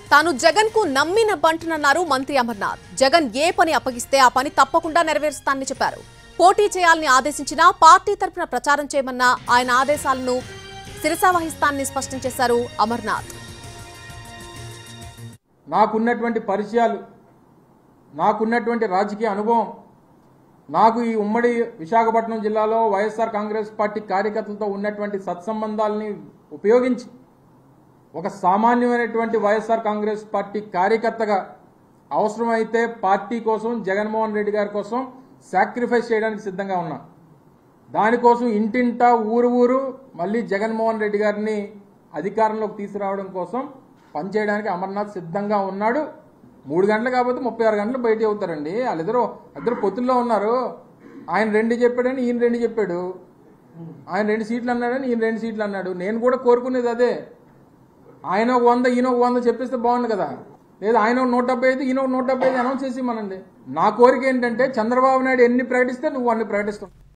తాను జగన్ కు నమ్మిన బంటునన్నారు మంత్రి అమర్నాథ్ జగన్ ఏ పని అప్పగిస్తే ఆ పని తప్పకుండా నెరవేరుస్తానని చెప్పారు పోటీ చేయాలని ఆదేశించినా పార్టీ తరపున ప్రచారం చేయమన్న ఆయన ఆదేశాలను శిరసావహిస్తానని స్పష్టం చేశారు అమర్నాథ్ నాకున్నటువంటి పరిచయాలు నాకున్నటువంటి రాజకీయ అనుభవం నాకు ఈ ఉమ్మడి విశాఖపట్నం జిల్లాలో వైఎస్ఆర్ కాంగ్రెస్ పార్టీ కార్యకర్తలతో ఉన్నటువంటి సత్సంబంధాలని ఉపయోగించి ఒక సామాన్యమైనటువంటి వైఎస్ఆర్ కాంగ్రెస్ పార్టీ కార్యకర్తగా అవసరమైతే పార్టీ కోసం జగన్మోహన్ రెడ్డి గారి కోసం సాక్రిఫైస్ చేయడానికి సిద్ధంగా ఉన్నా దానికోసం ఇంటింటా ఊరు ఊరు మళ్ళీ జగన్మోహన్ రెడ్డి గారిని అధికారంలోకి తీసుకురావడం కోసం పనిచేయడానికి అమర్నాథ్ సిద్ధంగా ఉన్నాడు మూడు గంటలు కాకపోతే ముప్పై ఆరు గంటలు బయట అవుతారండి వాళ్ళిద్దరు ఇద్దరు పొత్తుల్లో ఉన్నారు ఆయన రెండు చెప్పాడని ఈయన రెండు చెప్పాడు ఆయన రెండు సీట్లు అన్నాడని ఈయన రెండు సీట్లు అన్నాడు నేను కూడా కోరుకునేది అదే ఆయన ఒక వంద ఈయన ఒక వంద చెప్పిస్తే బాగుంది కదా లేదా ఆయన ఒక నూట డెబ్బై ఐదు ఈయన ఒక నూట డెబ్బై ఐదు అనౌన్స్ చేసి మనండి నా కోరిక ఏంటంటే చంద్రబాబు నాయుడు ఎన్ని ప్రకటిస్తే నువ్వు అన్ని ప్రకటిస్తావు